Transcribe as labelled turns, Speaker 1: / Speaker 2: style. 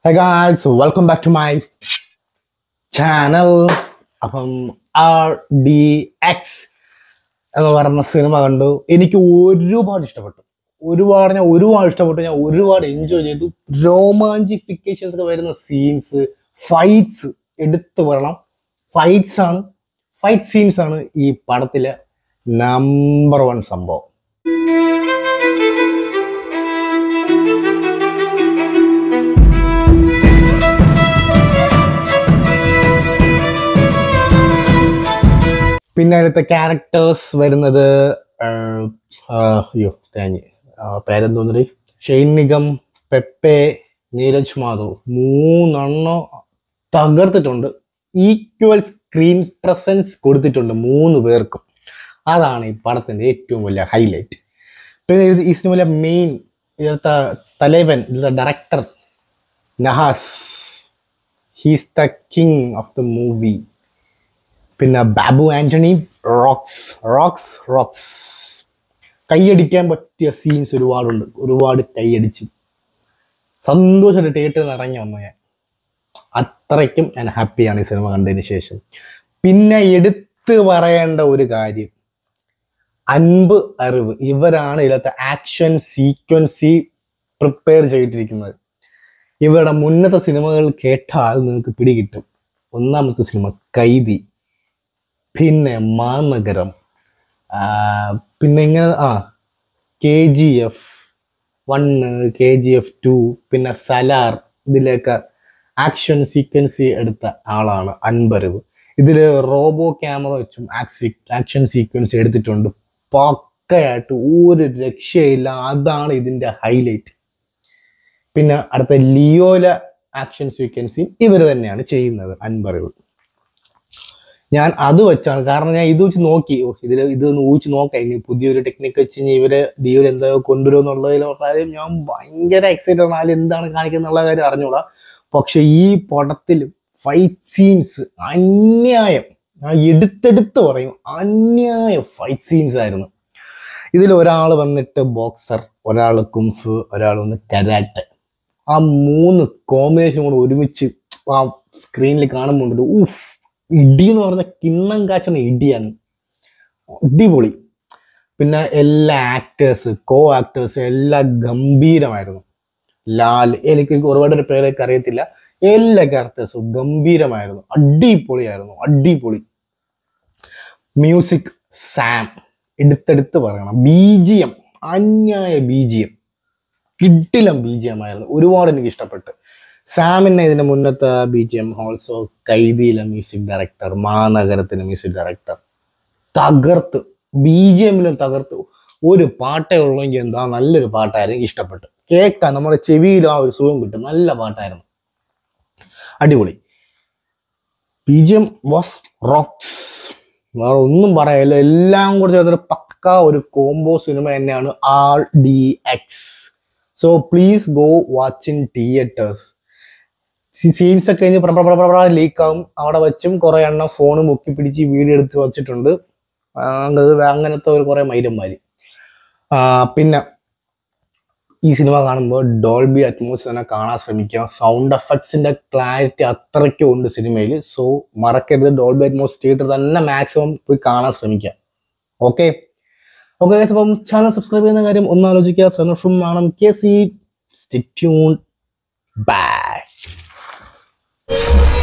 Speaker 1: high guys welcome back to my channel അപ്പം ആർ ഡി എക്സ് എന്ന് പറയുന്ന സിനിമ കണ്ടു എനിക്ക് ഒരുപാട് ഇഷ്ടപ്പെട്ടു ഒരുപാട് ഞാൻ ഒരുപാട് ഇഷ്ടപ്പെട്ടു ഞാൻ ഒരുപാട് എൻജോയ് ചെയ്തു രോമാഞ്ചിഫിക്കേഷൻസ് ഒക്കെ വരുന്ന സീൻസ് ഫൈറ്റ്സ് എടുത്തു പറയണം ഫൈറ്റ്സ് ആണ് ഫൈറ്റ് സീൻസ് ആണ് ഈ പടത്തിലെ നമ്പർ വൺ സംഭവം പിന്നെ അതിലത്തെ ക്യാരക്ടേഴ്സ് വരുന്നത് ആഹ്, ആഹ്, അയ്യോ തേഞ്ഞ് പേരെന്തോന്നറി ഷെയ്ൻ നിഗം പെപ്പെ നീരജ് മാധവ് മൂന്നെണ്ണം തകർത്തിട്ടുണ്ട് ഈക്വൽ സ്ക്രീൻ പ്രസൻസ് കൊടുത്തിട്ടുണ്ട് മൂന്ന് പേർക്കും അതാണ് ഈ പടത്തിന്റെ ഏറ്റവും വലിയ ഹൈലൈറ്റ് പിന്നെ ഇത് ഈ സിനിമയിലെ മെയിൻ ഇതിലത്തെ തലവൻ ഇതിലത്തെ director Nahas he's the king of the movie പിന്നെ Babu Antony rocks rocks rocks കൈയടിക്കാൻ പറ്റിയ സീൻസ് ഒരുപാടുണ്ട് ഒരുപാട് കൈയടിച്ച് സന്തോഷമായിട്ട് തിയേറ്ററിൽ ഇറങ്ങി വന്നു ഞാൻ അത്രയ്ക്കും ഞാൻ ഹാപ്പിയാണ് ഈ സിനിമ കണ്ടതിന് ശേഷം പിന്നെ എടുത്തു പറയേണ്ട ഒരു കാര്യം അൻപ് അറിവ് ഇവരാണ് ഇതിലത്തെ ആക്ഷൻ സീക്വൻസി പ്രിപ്പയർ ചെയ്തിട്ടിരിക്കുന്നത് ഇവരുടെ മുന്നത്തെ സിനിമകൾ കേട്ടാൽ നിങ്ങൾക്ക് പിടികിട്ടും ഒന്നാമത്തെ സിനിമ കൈതി പിന്നെ മാനഗരം ആ, പിന്നെ ഇങ്ങനെ ആ കെ ജി എഫ് വൺ കെ ജി എഫ് ടു പിന്നെ സലാർ ഇതിലൊക്കെ ആക്ഷൻ സീക്വൻസി എടുത്ത ആളാണ് അൻപരവ് ഇതിൽ റോബോ ക്യാമറ വെച്ചും ആക്ഷൻ സീക്വൻസ് എടുത്തിട്ടുണ്ട് പക്കയായിട്ട് ഒരു രക്ഷയില്ല അതാണ് ഇതിന്റെ ഹൈലൈറ്റ് പിന്നെ അടുത്ത ലിയോല ആക്ഷൻ സീക്വൻസി ഇവർ തന്നെയാണ് ചെയ്യുന്നത് അൻപറിവ് ഞാൻ അത് വെച്ചാണ് കാരണം ഞാൻ ഇത് വെച്ച് നോക്കി ഓ, ഇതില് ഇത് ഒന്ന് ഊഹിച്ച് നോക്കാം ഇനി പുതിയൊരു ടെക്നിക്ക് വെച്ച് ഇനി ഇവര് ഡിയോയിൽ എന്താ കൊണ്ടുവരും എന്നുള്ളതിൽ കാര്യം ഞാൻ ഭയങ്കര എക്സൈറ്റഡ് ആണ് അതിൽ എന്താണ് കാണിക്കുന്നത് എന്നുള്ള കാര്യം അറിഞ്ഞൂടാ പക്ഷെ ഈ പടത്തിൽ ഫൈറ്റ് സീൻസ് അന്യായം ഞാൻ എടുത്തെടുത്ത് പറയും അന്യായ ഫൈറ്റ് സീൻസ് ആയിരുന്നു ഇതിൽ ഒരാൾ വന്നിട്ട് ബോക്സർ ഒരാൾ കുംഫ് ഒരാൾ വന്ന് കരാട്ടെ ആ മൂന്ന് കോമ്പിനേഷൻ കൂടെ ഒരുമിച്ച് ആ സ്ക്രീനിൽ കാണുമ്പോൾ ഊഫ് ഇടി എന്ന് പറഞ്ഞ കിണ്ണം കാച്ചുന്ന ഇടിയാണ് അടിപൊളി പിന്നെ എല്ലാ ആക്ടേഴ്സ് കോ ആക്ടേഴ്സ് എല്ലാം ഗംഭീരമായിരുന്നു ലാൽ എനിക്ക് ഒരുപാട് പേരൊക്കെ അറിയത്തില്ല എല്ലാ ക്യാരക്ടേഴ്സും ഗംഭീരമായിരുന്നു അടിപൊളിയായിരുന്നു അടിപൊളി മ്യൂസിക് സാം എടുത്തെടുത്ത് പറയണം ബീജിയം അന്യായ ബീജിയം കിട്ടിലം ബീജിയം ആയിരുന്നു ഒരുപാട് എനിക്ക് ഇഷ്ടപ്പെട്ടു സാമിനെ ഇതിന്റെ മുന്നത്തെ ബീജിയം ഓൾസോ കൈദിയിലെ മ്യൂസിക് ഡയറക്ടർ മാനഗരത്തിന്റെ മ്യൂസിക് ഡയറക്ടർ തകർത്ത് ബീജിയമിലും തകർത്ത് ഒരു പാട്ടേ ഉള്ളെങ്കിൽ എന്താ നല്ലൊരു പാട്ടായിരുന്നു എനിക്ക് ഇഷ്ടപ്പെട്ടു കേൾക്കാൻ നമ്മുടെ ചെവിയിലും ആ ഒരു സുഖം കിട്ടും നല്ല പാട്ടായിരുന്നു അടിപൊളി ബീജിയം വാസ് റോക്സ് വേറെ ഒന്നും പറയാനില്ല എല്ലാം കൂടെ ചേർന്നൊരു പക്ക ഒരു കോംബോ സിനിമ തന്നെയാണ് R D X so please go watch in theatres scenes ഒക്കെ കഴിഞ്ഞ് ലീക്ക് ആവും അവിടെ വെച്ചും കുറെ എണ്ണം ഫോൺ മുക്കി പിടിച്ച് വീഡിയോ എടുത്ത് വെച്ചിട്ടുണ്ട് ആ, അത് അങ്ങനത്തെ ഒരു കുറെ മൈരന്മാര് ആ, പിന്നെ ഈ സിനിമ കാണുമ്പോൾ ഡോൾബി അറ്റ്മോസ് തന്നെ കാണാൻ ശ്രമിക്കുക സൗണ്ട് എഫക്ട്സിന്റെ ക്ലാരിറ്റി അത്രയ്ക്കും ഉണ്ട് സിനിമയിൽ സോ മറക്കരുത് ഡോൾബി അറ്റ്മോസ് തിയേറ്റർ തന്നെ മാക്സിമം പോയി കാണാൻ ശ്രമിക്കുക ഓക്കെ ഓക്കെ അപ്പം ചാനൽ സബ്സ്ക്രൈബ് ചെയ്യുന്ന കാര്യം ഒന്ന് ആലോചിക്കുക സന്തോഷം വേണം കെ സി സ്റ്റ്യൂൺ ബൈ